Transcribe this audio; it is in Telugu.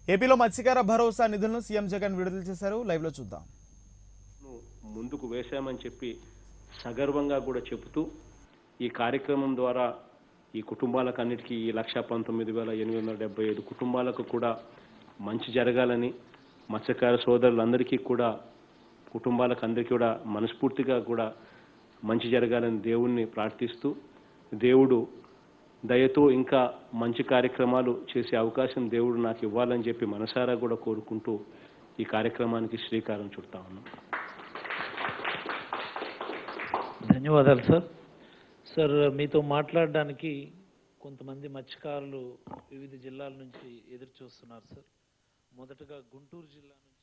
ఏపీలో మత్స్యకార భరోసా నిధులను సీఎం జగన్ విడుదల చేశారు లైవ్ లో చూద్దాం ను ముందుకు వేశామని చెప్పి సగర్వంగా కూడా చెబుతూ ఈ కార్యక్రమం ద్వారా ఈ కుటుంబాలకు అన్నిటికీ ఈ లక్ష పంతొమ్మిది వేల ఎనిమిది వందల డెబ్బై ఐదు కుటుంబాలకు కూడా మంచి జరగాలని మత్స్యకార సోదరులందరికీ కూడా కుటుంబాలకు అందరికీ కూడా మనస్ఫూర్తిగా కూడా మంచి జరగాలని దేవుణ్ణి ప్రార్థిస్తూ దేవుడు దయతో ఇంకా మంచి కార్యక్రమాలు చేసే అవకాశం దేవుడు నాకు ఇవ్వాలని చెప్పి మనసారా కూడా కోరుకుంటూ ఈ కార్యక్రమానికి శ్రీకారం చుడతా ఉన్నాం ధన్యవాదాలు సార్ సార్ మీతో మాట్లాడడానికి కొంతమంది మత్స్యకారులు వివిధ జిల్లాల నుంచి ఎదురు చూస్తున్నారు సార్ మొదటగా గుంటూరు జిల్లా నుంచి